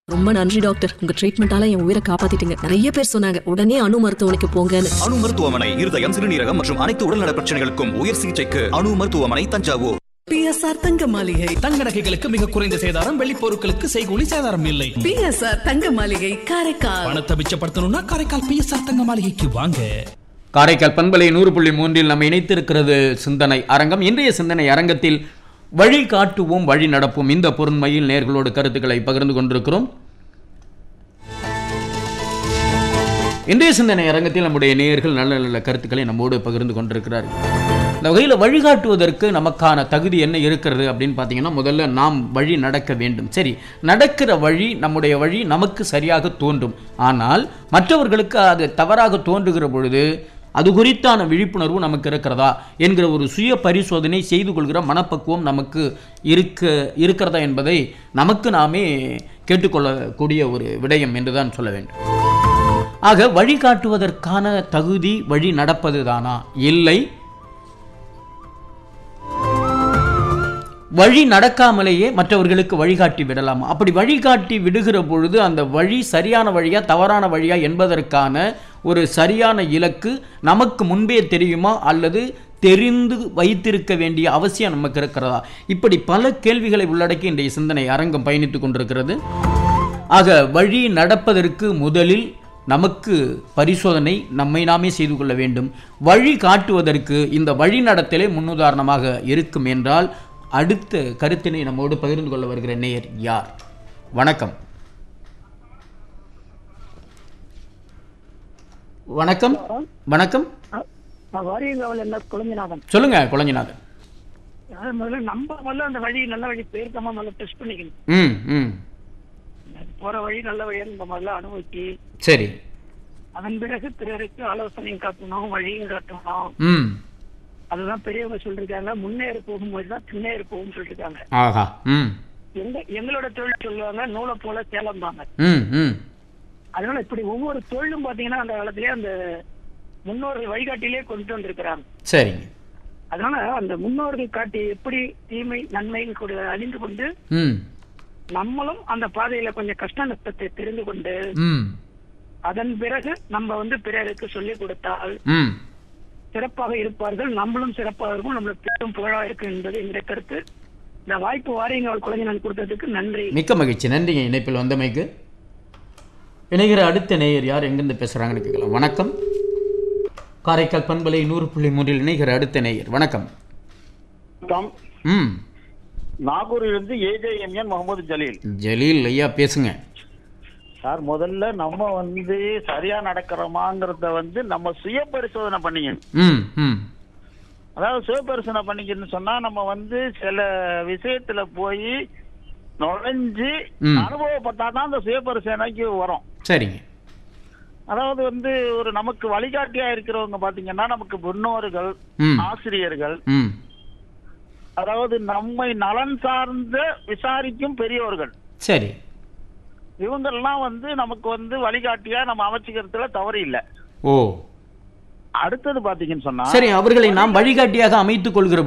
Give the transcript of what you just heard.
ரொம்ப நன்றி டாக்டர் உங்க ட்ரீட்மெண்டால என் உயிரை காப்பாத்திட்டீங்க நிறைய பேர் சொன்னாங்க உடனே அணு மருத்துவமனைக்கு போங்கன்னு அணு மருத்துவமனை இருதயம் சிறுநீரகம் மற்றும் அனைத்து உடல்நல பிரச்சனைகளுக்கும் உயர் சிகிச்சைக்கு அணு மருத்துவமனை தஞ்சாவூர் பிஎஸ்ஆர் தங்க மாளிகை தங்க நகைகளுக்கு மிக குறைந்த சேதாரம் வெள்ளி பொருட்களுக்கு செய்கூலி சேதாரம் இல்லை பிஎஸ்ஆர் தங்க மாளிகை காரைக்கால் பணத்தை மிச்சப்படுத்தணும்னா காரைக்கால் பிஎஸ்ஆர் தங்க மாளிகைக்கு வாங்க காரைக்கால் பண்பலை நூறு புள்ளி மூன்றில் நம்ம இணைத்திருக்கிறது சிந்தனை அரங்கம் இன்றைய சிந்தனை அரங்கத்தில் வழி காட்டுவோம் வழி நடப்போம் இந்த பொருண்மையில் நேர்களோடு கருத்துக்களை பகிர்ந்து கொண்டிருக்கிறோம் இன்றைய சிந்தனை அரங்கத்தில் நம்முடைய நேயர்கள் நல்ல நல்ல கருத்துக்களை நம்மோடு பகிர்ந்து கொண்டிருக்கிறார்கள் இந்த வகையில் வழிகாட்டுவதற்கு நமக்கான தகுதி என்ன இருக்கிறது அப்படின்னு பார்த்தீங்கன்னா முதல்ல நாம் வழி நடக்க வேண்டும் சரி நடக்கிற வழி நம்முடைய வழி நமக்கு சரியாக தோன்றும் ஆனால் மற்றவர்களுக்கு அது தவறாக தோன்றுகிற பொழுது அது குறித்தான விழிப்புணர்வு நமக்கு இருக்கிறதா என்கிற ஒரு சுய பரிசோதனை செய்து கொள்கிற மனப்பக்குவம் நமக்கு இருக்க இருக்கிறதா என்பதை நமக்கு நாமே கேட்டுக்கொள்ளக்கூடிய ஒரு விடயம் என்றுதான் சொல்ல வேண்டும் ஆக வழிகாட்டுவதற்கான தகுதி வழி நடப்பது தானா இல்லை வழி நடக்காமலேயே மற்றவர்களுக்கு வழிகாட்டி விடலாம் அப்படி வழிகாட்டி விடுகிற பொழுது அந்த வழி சரியான வழியா தவறான வழியா என்பதற்கான ஒரு சரியான இலக்கு நமக்கு முன்பே தெரியுமா அல்லது தெரிந்து வைத்திருக்க வேண்டிய அவசியம் நமக்கு இருக்கிறதா இப்படி பல கேள்விகளை உள்ளடக்கி இன்றைய சிந்தனை அரங்கம் பயணித்துக் கொண்டிருக்கிறது ஆக வழி நடப்பதற்கு முதலில் நமக்கு பரிசோதனை நம்மை நாமே செய்து கொள்ள வேண்டும் வழி காட்டுவதற்கு இந்த வழி நடத்தலே முன்னுதாரணமாக இருக்கும் என்றால் அடுத்த கருத்தினை நம்மோடு பகிர்ந்து கொள்ள வருகிற நேயர் யார் வணக்கம் வணக்கம் வணக்கம் நான் வாரியங்காவல் என்ன குழந்தைநாதன் சொல்லுங்க குழஞ்சிநாதன் அதாவது முதல்ல நம்ம முதல்ல அந்த வழி நல்ல வழி போயிருக்கோமா முதல்ல டெஸ்ட் பண்ணிக்கணும் ம் ம் போற வழி நல்ல வழியை நம்ம முதல்ல அனுபவிச்சு சரி அதன் பிறகு பிறருக்கு ஆலோசனையும் காட்டணும் வழியும் காட்டணும் ம் அதுதான் பெரியவங்க சொல்லிருக்காங்க முன்னேறி போகும்போது தான் பின்னேறி போகும் சொல்லிருக்காங்க ஆஹா ம் எங்க எங்களோட தொழில் சொல்லுவாங்க நூலை போல சேலம்பாங்க ம் ம் அதனால இப்படி ஒவ்வொரு தொழிலும் பாத்தீங்கன்னா அந்த காலத்திலேயே அந்த முன்னோர்கள் வழிகாட்டிலே கொண்டு வந்திருக்கிறாங்க சரிங்க அதனால அந்த முன்னோர்கள் காட்டி எப்படி தீமை நன்மைகள் கூட அறிந்து கொண்டு ம் நம்மளும் அந்த பாதையில கொஞ்சம் கஷ்ட நஷ்டத்தை தெரிந்து கொண்டு ம் அதன் பிறகு நம்ம வந்து பிறருக்கு சொல்லிக் கொடுத்தால் ம் சிறப்பாக இருப்பார்கள் நம்மளும் சிறப்பாக இருக்கும் நம்மளுக்கு பெரும் புகழா இருக்கும் என்பது இந்த கருத்து இந்த வாய்ப்பு வாரியங்க அவர் குழந்தை நான் கொடுத்ததுக்கு நன்றி மிக்க மகிழ்ச்சி நன்றிங்க இணைப்பில் வந்தமைக்கு இணைகிற அடுத்த நேயர் யார் எங்கிருந்து பேசுகிறாங்கன்னு கேட்கலாம் வணக்கம் காரைக்கால் பண்பலை நூறு புள்ளி மூன்றில் இணைகிற அடுத்த நேயர் வணக்கம் வணக்கம் ம் நாகூரிலிருந்து ஏஜேஎம்என் முகமது ஜலீல் ஜலீல் ஐயா பேசுங்க சார் முதல்ல நம்ம வந்து சரியா நடக்கிறோமாங்கிறத வந்து நம்ம சுய பரிசோதனை பண்ணிக்கணும் ம் ம் அதாவது சுய பரிசோதனை பண்ணிக்கணும்னு சொன்னா நம்ம வந்து சில விஷயத்துல போய் நுழைஞ்சு ம். அனுபவப்பட்டாதான் அந்த சுய பரிசோதனைக்கு வரும் சரிங்க அதாவது வந்து ஒரு நமக்கு வழிகாட்டியா இருக்கிறவங்க பாத்தீங்கன்னா நமக்கு முன்னோர்கள் ம் ஆசிரியர்கள் ம் அதாவது நம்மை நலன் சார்ந்த விசாரிக்கும் பெரியோர்கள் சரி இவங்கெல்லாம் வந்து நமக்கு வந்து வழிகாட்டியா நம்ம அமைச்சுக்கிறதுல தவறு இல்லை ஓ அடுத்தது பாத்தீங்கன்னு சொன்னா சரி அவர்களை நாம் வழிகாட்டியாக அமைத்துக் கொள்கிற